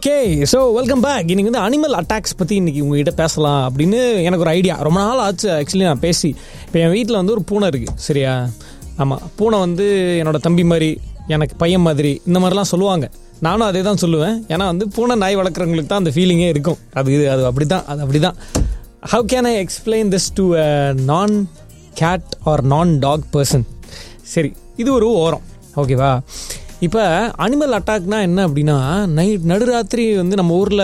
Okay so welcome back இன்னைக்கு வந்து animal attacks பற்றி இன்னைக்கு உங்ககிட்ட பேசலாம் அப்படின்னு எனக்கு ஒரு ஐடியா ரொம்ப நாள் ஆச்சு ஆக்சுவலி நான் பேசி இப்போ என் வீட்டில் வந்து ஒரு பூனை இருக்குது சரியா ஆமாம் பூனை வந்து என்னோட தம்பி மாதிரி எனக்கு பையன் மாதிரி இந்த மாதிரிலாம் சொல்லுவாங்க நானும் அதே தான் சொல்லுவேன் ஏன்னா வந்து பூனை நாய் வளர்க்குறவங்களுக்கு தான் அந்த ஃபீலிங்கே இருக்கும் அது இது அது அப்படி தான் அது அப்படி தான் how can I explain this to non cat or non dog person சரி இது ஒரு ஓரம் ஓகேவா இப்போ அனிமல் அட்டாக்னா என்ன அப்படின்னா நைட் நடுராத்திரி வந்து நம்ம ஊரில்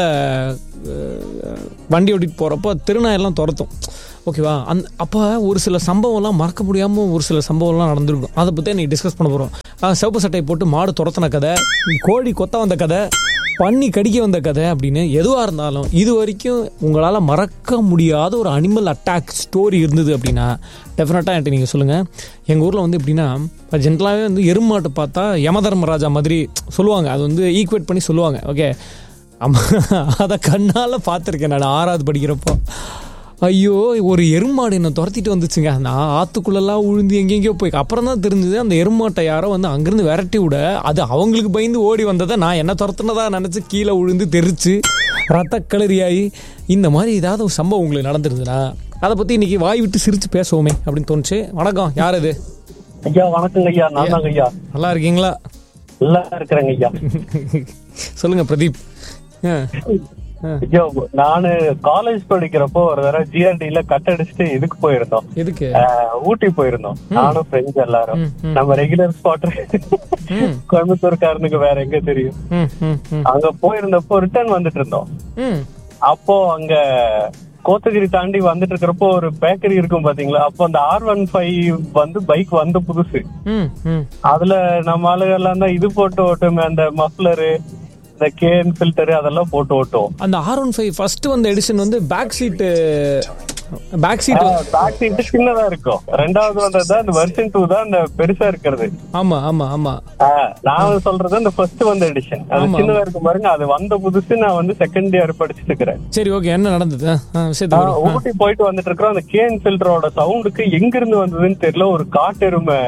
வண்டி ஓட்டிட்டு போகிறப்போ திருநாயெல்லாம் துரத்தும் ஓகேவா அந் அப்போ ஒரு சில சம்பவம்லாம் மறக்க முடியாமல் ஒரு சில சம்பவம்லாம் நடந்திருக்கும் அதை பற்றி நீ டிஸ்கஸ் பண்ண போகிறோம் சிவப்பு சட்டை போட்டு மாடு துரத்தின கதை கோழி கொத்த வந்த கதை பண்ணி கடிக்க வந்த கதை அப்படின்னு எதுவாக இருந்தாலும் இது வரைக்கும் உங்களால் மறக்க முடியாத ஒரு அனிமல் அட்டாக் ஸ்டோரி இருந்தது அப்படின்னா டெஃபினட்டாக என்கிட்ட நீங்கள் சொல்லுங்கள் எங்கள் ஊரில் வந்து எப்படின்னா ஜென்ரலாகவே வந்து எருமாட்டை பார்த்தா யமதர்மராஜா மாதிரி சொல்லுவாங்க அது வந்து ஈக்குவேட் பண்ணி சொல்லுவாங்க ஓகே ஆமாம் அதை கண்ணால் பார்த்துருக்கேன் நான் ஆறாவது படிக்கிறப்போ ஐயோ ஒரு எருமாடு என்னை துரத்திட்டு வந்துச்சுங்க நான் ஆற்றுக்குள்ளெல்லாம் உழுந்து எங்கெங்கேயோ போய் அப்புறம் தான் தெரிஞ்சது அந்த எருமாட்டை யாரோ வந்து அங்கேருந்து விரட்டி விட அது அவங்களுக்கு பயந்து ஓடி வந்ததை நான் என்ன துரத்துனதா நினச்சி கீழே உழுந்து தெரிச்சு ரத்த கிளறியாகி இந்த மாதிரி ஏதாவது ஒரு சம்பவம் உங்களுக்கு நடந்துருதுன்னா அதை பற்றி இன்னைக்கு வாய் விட்டு சிரித்து பேசுவோமே அப்படின்னு தோணுச்சு வணக்கம் யார் இது ஐயா வணக்கங்க ஐயா நான் தாங்க ஐயா நல்லா இருக்கீங்களா நல்லா இருக்கிறேங்க ஐயா சொல்லுங்க பிரதீப் ஆ ஆ. ஐயா நானு காலேஜ் படிக்கிறப்போ ஒரு தடவை ஜிஆர்டில கட் அடிச்சுட்டு இதுக்கு போயிருந்தோம் எதுக்கு ஆஹ், ஊட்டி போயிருந்தோம் நானும் ஃப்ரெண்ட்ஸ் எல்லாரும் ம், ம். நம்ம ரெகுலர் ஸ்பாட் ம். கோயம்புத்தூர்காரனுக்கு வேற எங்க தெரியும் ம் ம் ம் அங்க போயிருந்தப்போ ரிட்டர்ன் வந்துட்டு இருந்தோம் ம் அப்போ அங்க கோத்தகிரி தாண்டி வந்துட்டு இருக்கிறப்போ ஒரு பேக்கரி இருக்கும் பாத்தீங்களா அப்போ அந்த ஆர் ஒன் ஃபைவ் வந்து பைக் வந்த புதுசு ம் ம் அதுல நம்ம ஆளுங்க எல்லாம் தான் இது போட்டு ஓட்டுமே அந்த மஃப்லரு இந்த கேன் ஃபில்டர் அதெல்லாம் போட்டு ஓட்டுவோம் அந்த ஆர் ஒன் ஃபைவ் ஃபர்ஸ்ட் வந்த எடிஷன் வந்து back seat back seat back seat சின்னதா இருக்கும் ரெண்டாவது வந்தது அந்த வெர்ஷன் டூ தான் அந்த பெருசா இருக்கிறது ஆமா ஆமா ஆமா ஆஹ், நான் சொல்றது அந்த ஃபர்ஸ்ட் வந்த எடிஷன் அது ஆமா, சின்னதா இருக்கும் பாருங்க அது வந்த புதுசு நான் வந்து செகண்ட் இயர் படிச்சுட்டு இருக்கிறேன் சரி ஓகே என்ன நடந்தது ஆ, ஆ, விஷயத்துக்கு ஆஹ், வரும். ஊட்டி போயிட்டு வந்துட்டு இருக்கிறோம் அந்த கேன் ஃபில்டரோட சவுண்டுக்கு எங்க இருந்து வந்ததுன்னு தெரியல ஒரு காட்டெருமை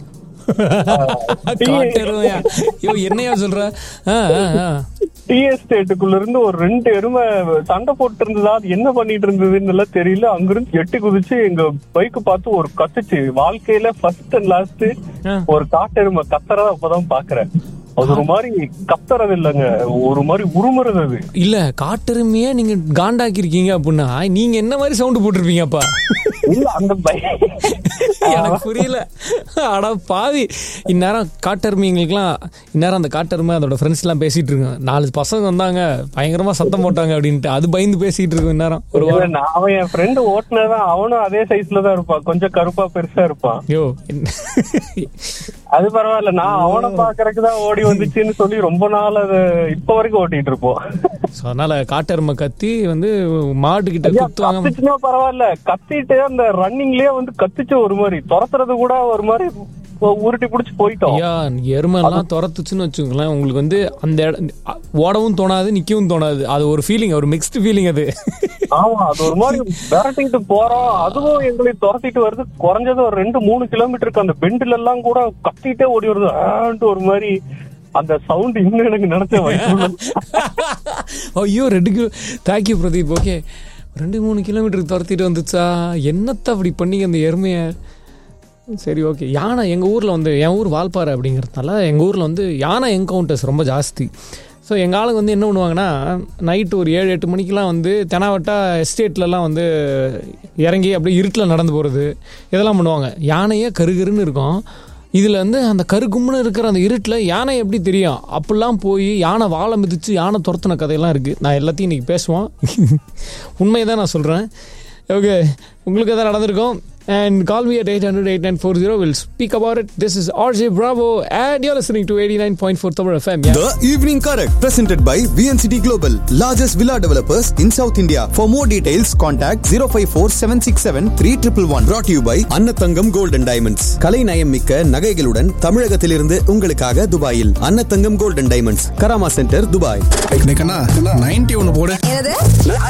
காட்டெருமையா? ஐயோ என்னையா சொல்ற ஆ, ஆ, ஆ. டீ எஸ்டேட்டுக்குள்ள இருந்து ஒரு ரெண்டு எருமை சண்டை போட்டு இருந்ததா அது என்ன பண்ணிட்டு இருந்ததுன்னு எல்லாம் தெரியல அங்கிருந்து எட்டி குதிச்சு எங்க பைக் பார்த்து ஒரு கத்துச்சு வாழ்க்கையில ஃபர்ஸ்ட் அண்ட் லாஸ்ட் ஆ. ஒரு காட்டெருமை கத்துறத அப்பதான் பாக்குறேன் அது ஒரு மாதிரி கத்துறது இல்லைங்க ஒரு மாதிரி உருமுறது அது இல்ல காட்டெருமையே நீங்க காண்டாக்கி இருக்கீங்க அப்படின்னா நீங்க என்ன மாதிரி சவுண்ட் போட்டிருப்பீங்க அப்பா இல்ல அந்த பைக் எனக்கு புரியல அட பாவி இந்நேரம் காட்டெருமைங்களுக்குலாம் இந்நேரம் அந்த காட்டெருமை அதோட ஃப்ரெண்ட்ஸ் எல்லாம் பேசிட்டு இருக்கோம் நாலு பசங்க வந்தாங்க பயங்கரமா சத்தம் போட்டாங்க அப்படின்ட்டு அது பயந்து பேசிட்டு இருக்கும் இந்நேரம் ஒரு இல்ல, நான் அவன் என் ஃப்ரெண்டு ஓட்டுனதான் அவனும் அதே சைஸ்ல தான் இருப்பான் கொஞ்சம் கருப்பா பெருசா இருப்பான் ஐயோ அது பரவாயில்ல நான் அவனை பாக்குறதுக்கு தான் ஓடி வந்துச்சுன்னு சொல்லி ரொம்ப நாள் அது இப்ப வரைக்கும் ஓட்டிட்டு இருப்போம் ஸோ அதனால காட்டெருமை கத்தி வந்து மாடு கிட்ட ஐயா, குத்துவாங்க கத்துச்சுன்னா பரவாயில்ல கத்திட்டு அந்த ரன்னிங்லயே வந்து கத்துச்சு ஒரு மாதிரி துரத்துறது கூட ஒரு மாதிரி உ- உருட்டி புடிச்சு போயிட்டோம் ஐயா எருமெல்லாம் துரத்துச்சுன்னு வச்சுக்கோங்களேன் உங்களுக்கு வந்து அந்த இட- ஓடவும் தோணாது நிக்கவும் தோணாது அது ஒரு ஃபீலிங் ஒரு மிக்ஸ்டு ஃபீலிங் அது ஆமா அது ஒரு மாதிரி விரட்டிட்டு போறோம் அதுவும் எங்களை துரத்திட்டு வருது குறைஞ்சது ஒரு ரெண்டு மூணு கிலோமீட்டருக்கு அந்த பெண்டுல எல்லாம் கூட கத்திட்டே ஓடி வருது ஆன்ட்டு ஒரு மாதிரி அந்த சவுண்ட் இன்னும் எனக்கு நினைச்ச வயிற்றுல ஐயோ ரெண்டு கிலோ தேங்க்யூ பிரதீப் ஓகே ரெண்டு மூணு கிலோமீட்டருக்கு துரத்திட்டு வந்துச்சா என்னத்த அப்படி பண்ணீங்க அந்த எருமையை சரி ஓகே யானை எங்கள் ஊரில் வந்து என் ஊர் வால்பாறை அப்படிங்கிறதுனால எங்கள் ஊரில் வந்து யானை என்கவுண்டர்ஸ் ரொம்ப ஜாஸ்தி ஸோ எங்கள் ஆளுங்க வந்து என்ன பண்ணுவாங்கன்னா நைட்டு ஒரு ஏழு எட்டு மணிக்கெலாம் வந்து தெனாவட்டா எஸ்டேட்லலாம் வந்து இறங்கி அப்படியே இருட்டில் நடந்து போகிறது இதெல்லாம் பண்ணுவாங்க யானையே கருகருன்னு இருக்கும் இதில் வந்து அந்த கருகும்னு இருக்கிற அந்த இருட்டில் யானை எப்படி தெரியும் அப்படிலாம் போய் யானை வாழை மிதித்து யானை துரத்துன கதையெல்லாம் இருக்குது நான் எல்லாத்தையும் இன்றைக்கி பேசுவோம் உண்மையை தான் நான் சொல்கிறேன் ஓகே உங்களுக்கு எதாவது நடந்திருக்கும் and call me at 800-8940 we'll speak about it this is RJ Bravo and you're listening to 89.4 Tamil FM yeah. The Evening Correct, presented by VNCT Global, largest villa developers in South India. For more details, contact 054-767-3111. Brought to you by அன்னத்தங்கம் Gold and Diamonds. கலை நயம் மிக்க நகைகளுடன் தமிழகத்திலிருந்து உங்களுக்காக துபாயில் Annathangam Gold and Diamonds, Karama centre Dubai ninety ஒன்னு போடு என்னது